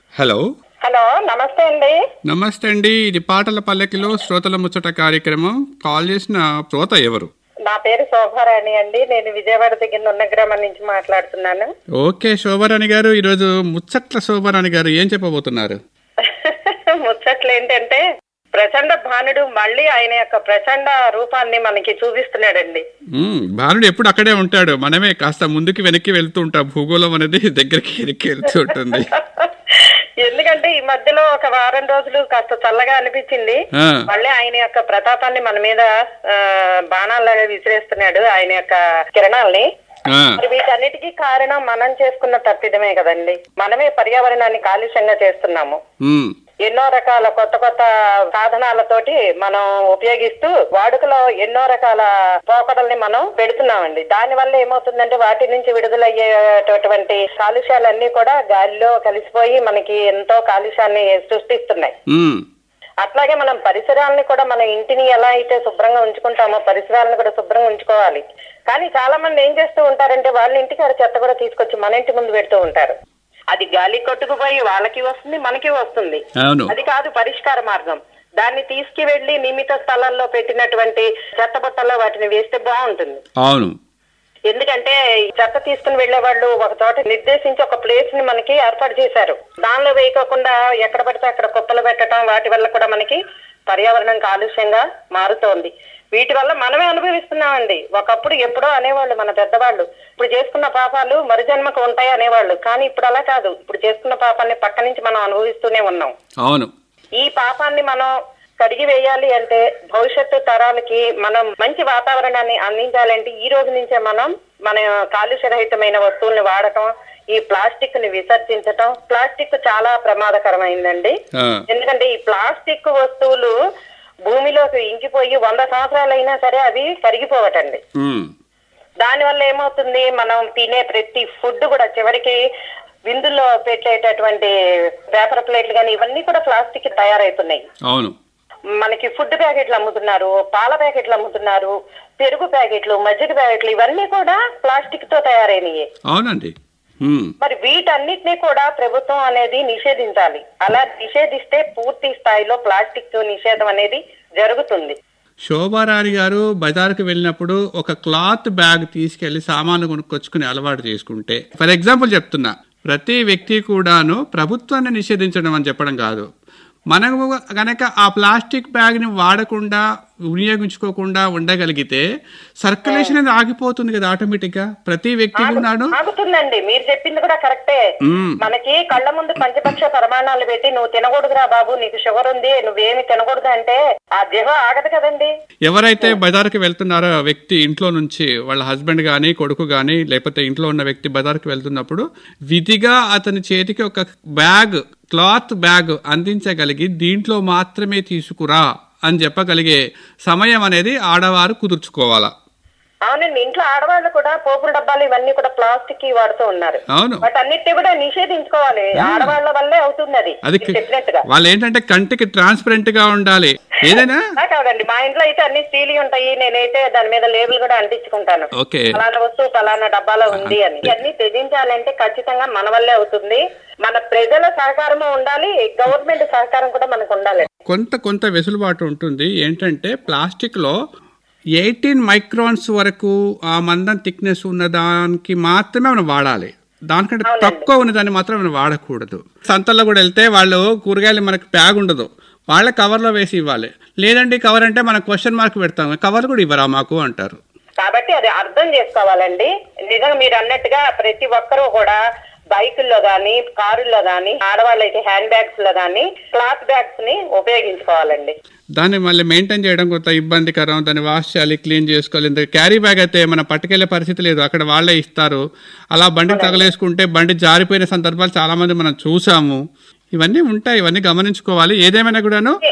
Hello hello నమస్తే అండి నమస్తే అండి ఇది పాటల పల్లెకిలో శ్రోతల ముచ్చట కార్యక్రమం కాల్ చేసిన శ్రోత ఎవరు నా పేరు శోభారాణి అండి నేను విజయవాడ దగ్గర ఉన్న గ్రామం నుంచి మాట్లాడుతున్నాను ఓకే శోభారాణి గారు ఈరోజు ముచ్చట్ల శోభారాణి గారు ఏం చెప్పబోతున్నారు ముచ్చట్లు ఏంటంటే ప్రచండ భానుడు మళ్ళీ ఆయన యొక్క ప్రచండ రూపాన్ని మనకి చూపిస్తున్నాడండి మ్మ్, భానుడు ఎప్పుడు అక్కడే ఉంటాడు మనమే కాస్త ముందుకి వెనక్కి వెళ్తూ ఉంటాం భూగోళం అనేది దగ్గరికి వెనక్కి వెళ్తూ ఉంటుంది ఎందుకంటే ఈ మధ్యలో ఒక వారం రోజులు కాస్త చల్లగా అనిపించింది ఆ, మళ్ళీ ఆయన యొక్క ప్రతాపాన్ని మన మీద ఆ, బాణాల్లాగా విసిరేస్తున్నాడు ఆయన యొక్క కిరణాల్ని ఆ, మరి వీటన్నిటికీ కారణం మనం చేసుకున్న తప్పిదమే కదండి మనమే పర్యావరణాన్ని కాలుష్యంగా చేస్తున్నాము మ్మ్, ఎన్నో రకాల కొత్త కొత్త సాధనాలతోటి మనం ఉపయోగిస్తూ వాడుకలో ఎన్నో రకాల పోకడల్ని మనం పెడుతున్నామండి దాని వల్ల ఏమవుతుందంటే వాటి నుంచి విడుదలయ్యేటటువంటి కాలుష్యాలన్నీ కూడా గాలిలో కలిసిపోయి మనకి ఎంతో కాలుష్యాన్ని సృష్టిస్తున్నాయి మ్మ్, అట్లాగే మనం పరిసరాలని కూడా మన ఇంటిని ఎలా అయితే శుభ్రంగా ఉంచుకుంటామో పరిసరాలను కూడా శుభ్రంగా ఉంచుకోవాలి కానీ చాలా మంది ఏం చేస్తూ ఉంటారంటే వాళ్ళ ఇంటికి ఆ చెత్త కూడా తీసుకొచ్చి మన ఇంటి ముందు పెడుతూ ఉంటారు అది గాలి కొట్టుకుపోయి వాళ్ళకి వస్తుంది మనకి వస్తుంది అవును అది కాదు పరిష్కార మార్గం దాన్ని తీసుకువెళ్లి నియమిత స్థలాల్లో పెట్టినటువంటి చెత్త బుట్టల్లో వాటిని వేస్తే బాగుంటుంది అవును ఎందుకంటే ఈ చెత్త తీసుకుని వెళ్లే వాళ్ళు ఒక చోట నిర్దేశించి ఒక ప్లేస్ ని మనకి ఏర్పాటు చేశారు దానిలో వేయకోకుండా ఎక్కడ పడితే అక్కడ కుప్పలు పెట్టడం వాటి వల్ల కూడా మనకి పర్యావరణం కాలుష్యంగా మారుతోంది వీటి వల్ల మనమే అనుభవిస్తున్నామండి ఒకప్పుడు ఎప్పుడో అనేవాళ్ళు మన పెద్దవాళ్ళు ఇప్పుడు చేసుకున్న పాపాలు మరుజన్మకు ఉంటాయి అనేవాళ్ళు కానీ ఇప్పుడు అలా కాదు ఇప్పుడు చేసుకున్న పాపాన్ని పక్క నుంచి మనం అనుభవిస్తూనే ఉన్నాం అవును ఈ పాపాన్ని మనం కడిగి వేయాలి అంటే భవిష్యత్తు తరాలకి మనం మంచి వాతావరణాన్ని అందించాలంటే ఈ రోజు నుంచే మనం మన కాలుష్యరహితమైన వస్తువుల్ని వాడటం ఈ ప్లాస్టిక్ ని విసర్జించటం ప్లాస్టిక్ చాలా ప్రమాదకరమైందండి ఆ, ఎందుకంటే ఈ ప్లాస్టిక్ వస్తువులు భూమిలోకి ఇంకిపోయి వంద సంవత్సరాలైనా సరే అవి కరిగిపోవటండి మ్మ్, దానివల్ల ఏమవుతుంది మనం తినే ప్రతి ఫుడ్ కూడా చివరికి విందుల్లో పెట్టేటటువంటి పేపర్ ప్లేట్లు కానీ ఇవన్నీ కూడా ప్లాస్టిక్ తయారవుతున్నాయి అవును మనకి ఫుడ్ ప్యాకెట్లు అమ్ముతున్నారు పాల ప్యాకెట్లు అమ్ముతున్నారు పెరుగు ప్యాకెట్లు మజ్జిగ ప్యాకెట్లు ఇవన్నీ కూడా ప్లాస్టిక్ తో తయారైనవి అవునండి మ్మ్, మరి వీటన్నిటిని కూడా ప్రభుత్వం అనేది నిషేధించాలి అలా నిషేధిస్తే పూర్తి స్థాయిలో ప్లాస్టిక్ నిషేధం అనేది జరుగుతుంది శోభారాణి గారు బజార్కి వెళ్ళినప్పుడు ఒక క్లాత్ బ్యాగ్ తీసుకెళ్లి సామాను కొనుక్కొచ్చుకుని అలవాటు చేసుకుంటే ఫర్ ఎగ్జాంపుల్ చెప్తున్నా ప్రతి వ్యక్తి కూడాను ప్రభుత్వాన్ని నిషేధించడం అని చెప్పడం కాదు మనము గనక ఆ ప్లాస్టిక్ బ్యాగ్ని వాడకుండా వినియోగించుకోకుండా ఉండగలిగితే సర్క్యులేషన్ అనేది ఆగిపోతుంది కదా ఆటోమేటిక్గా ప్రతి వ్యక్తి కూడాను ఆగుతుందండి మీరు చెప్పింది కూడా కరెక్టే మ్మ్. మనకి కళ్ళ ముందు పంచపక్ష ప్రమాణాలు పెట్టి నువ్వు తినకూడదురా బాబు నీకు షుగర్ ఉంది నువ్వేమి తినకూడదు అంటే ఆ జిహ ఆగదు కదండి ఎవరైతే బజార్కి వెళ్తున్నారో ఆ వ్యక్తి ఇంట్లో నుంచి వాళ్ళ హస్బెండ్ కానీ కొడుకు కానీ లేకపోతే ఇంట్లో ఉన్న వ్యక్తి బజార్కి వెళ్తున్నప్పుడు విధిగా అతని చేతికి ఒక బ్యాగ్ క్లాత్ బ్యాగ్ అందించగలిగి దీంట్లో మాత్రమే తీసుకురా అని చెప్పగలిగే సమయం అనేది ఆడవారు కుదుర్చుకోవాలా అవునండి ఇంట్లో ఆడవాళ్ళు కూడా పోపుల డబ్బాలు ఇవన్నీ కూడా ప్లాస్టిక్ వాడుతూ ఉన్నారు అవును వాటన్నిటి కూడా నిషేధించుకోవాలి ఆడవాళ్ళ వల్లే అవుతుంది అది అది మీరు చెప్పినట్టుగా వాళ్ళు ఏంటంటే కంటికి ట్రాన్స్పరెంట్ గా ఉండాలి ఏదైనా అలా కాదండి మా ఇంట్లో అయితే అన్ని స్టీల్ ఉంటాయి నేనైతే దాని మీద లేబుల్ కూడా అంటించుకుంటాను ఓకే ఫలానా వస్తువు ఫలానా డబ్బాలో ఉంది అని ఇవన్నీ త్యజించాలంటే ఖచ్చితంగా మన వల్లే అవుతుంది మన ప్రజల సహకారము ఉండాలి గవర్నమెంట్ సహకారం కూడా మనకు ఉండాలి కొంత కొంత వెసులుబాటు ఉంటుంది ఏంటంటే ప్లాస్టిక్లో ఎయిటీన్ మైక్రాన్స్ వరకు ఆ మందం థిక్నెస్ ఉన్న దానికి మాత్రమే మనం వాడాలి దానికంటే తక్కువ ఉన్న దాన్ని మాత్రం మనం వాడకూడదు సంతల్లో కూడా వెళ్తే వాళ్ళు కూరగాయలు మనకి బ్యాగ్ ఉండదు వాళ్ళ కవర్లో వేసి ఇవ్వాలి లేదండి కవర్ అంటే మనం క్వశ్చన్ మార్క్ పెడతాం కవర్ కూడా ఇవ్వరా మాకు అంటారు కాబట్టి అది అర్థం చేసుకోవాలండి నిజంగా మీరు అన్నట్టుగా ప్రతి ఒక్కరూ కూడా బైకుల్లో గాని కారుల్లో గాని ఆడవాళ్ళైతే హ్యాండ్ బ్యాగ్స్ లో గాని క్లాత్ బ్యాగ్స్ ని ఉపయోగించుకోవాలండి దాన్ని మళ్ళీ మెయింటైన్ చేయడం కొంత ఇబ్బందికరం దాన్ని వాష్ చేయాలి క్లీన్ చేసుకోవాలి ఇంత క్యారీ బ్యాగ్ అయితే మనం పట్టుకెళ్లే పరిస్థితి లేదు అక్కడ వాళ్ళే ఇస్తారు అలా బండికి తగలేసుకుంటే బండి జారిపోయిన సందర్భాలు చాలా మంది మనం చూసాము ఇవన్నీ ఉంటాయి ఇవన్నీ గమనించుకోవాలి ఏదేమైనా కూడాను